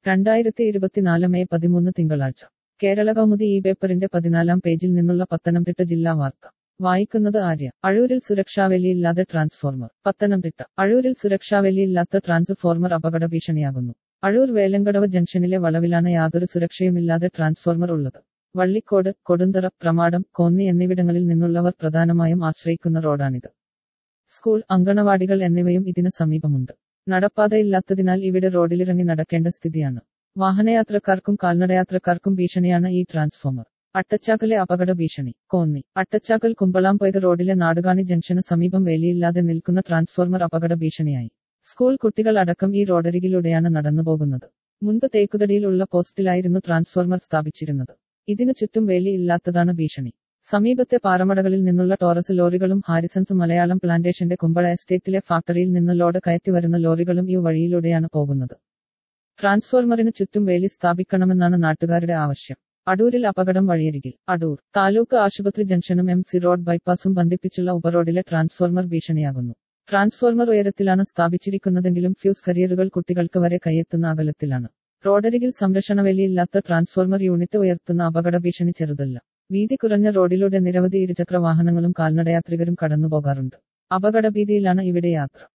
രണ്ടായിരത്തി ഇരുപത്തിനാല് മെയ് പതിമൂന്ന് തിങ്കളാഴ്ച കേരള കൗമുദി ഈ പേപ്പറിന്റെ പതിനാലാം പേജിൽ നിന്നുള്ള പത്തനംതിട്ട ജില്ലാ വാർത്ത വായിക്കുന്നത് ആര്യ അഴൂരിൽ സുരക്ഷാവേലിയില്ലാതെ ട്രാൻസ്ഫോർമർ പത്തനംതിട്ട അഴൂരിൽ സുരക്ഷാവേലിയില്ലാത്ത ട്രാൻസ്ഫോർമർ അപകട ഭീഷണിയാകുന്നു അഴൂർ വേലങ്കടവ് ജംഗ്ഷനിലെ വളവിലാണ് യാതൊരു സുരക്ഷയുമില്ലാതെ ട്രാൻസ്ഫോർമർ ഉള്ളത് വള്ളിക്കോട് കൊടുന്തറ പ്രമാടം കോന്നി എന്നിവിടങ്ങളിൽ നിന്നുള്ളവർ പ്രധാനമായും ആശ്രയിക്കുന്ന റോഡാണിത് സ്കൂൾ അങ്കണവാടികൾ എന്നിവയും ഇതിന് സമീപമുണ്ട് നടപ്പാതയില്ലാത്തതിനാൽ ഇവിടെ റോഡിലിറങ്ങി നടക്കേണ്ട സ്ഥിതിയാണ് വാഹനയാത്രക്കാർക്കും കാൽനടയാത്രക്കാർക്കും ഭീഷണിയാണ് ഈ ട്രാൻസ്ഫോമർ അട്ടച്ചാക്കലെ അപകട ഭീഷണി കോന്നി അട്ടച്ചാക്കൽ കുമ്പളാംപൊയ്ക റോഡിലെ നാടുകാണി ജംഗ്ഷന് സമീപം വേലിയില്ലാതെ നിൽക്കുന്ന ട്രാൻസ്ഫോർമർ അപകട ഭീഷണിയായി സ്കൂൾ കുട്ടികൾ അടക്കം ഈ റോഡരികിലൂടെയാണ് നടന്നുപോകുന്നത് മുൻപ് തേക്കുതടിയിലുള്ള പോസ്റ്റിലായിരുന്നു ട്രാൻസ്ഫോർമർ സ്ഥാപിച്ചിരുന്നത് ഇതിനു ചുറ്റും വേലി ഇല്ലാത്തതാണ് ഭീഷണി സമീപത്തെ പാറമടകളിൽ നിന്നുള്ള ടോറസ് ലോറികളും ഹാരിസൺസ് മലയാളം പ്ലാന്റേഷന്റെ കുമ്പള എസ്റ്റേറ്റിലെ ഫാക്ടറിയിൽ നിന്ന് ലോഡ് കയറ്റി വരുന്ന ലോറികളും ഈ വഴിയിലൂടെയാണ് പോകുന്നത് ട്രാൻസ്ഫോർമറിന് ചുറ്റും വേലി സ്ഥാപിക്കണമെന്നാണ് നാട്ടുകാരുടെ ആവശ്യം അടൂരിൽ അപകടം വഴിയരികിൽ അടൂർ താലൂക്ക് ആശുപത്രി ജംഗ്ഷനും എം സി റോഡ് ബൈപ്പാസും ബന്ധിപ്പിച്ചുള്ള ഉപറോഡിലെ ട്രാൻസ്ഫോർമർ ഭീഷണിയാകുന്നു ട്രാൻസ്ഫോർമർ ഉയരത്തിലാണ് സ്ഥാപിച്ചിരിക്കുന്നതെങ്കിലും ഫ്യൂസ് കരിയറുകൾ കുട്ടികൾക്ക് വരെ കയ്യെത്തുന്ന അകലത്തിലാണ് റോഡരികിൽ സംരക്ഷണവേലിയില്ലാത്ത ട്രാൻസ്ഫോർമർ യൂണിറ്റ് ഉയർത്തുന്ന അപകട ഭീഷണി ചെറുതല്ല വീതി കുറഞ്ഞ റോഡിലൂടെ നിരവധി ഇരുചക്ര വാഹനങ്ങളും കാൽനടയാത്രികരും കടന്നുപോകാറുണ്ട് അപകടഭീതിയിലാണ് ഇവിടെ യാത്ര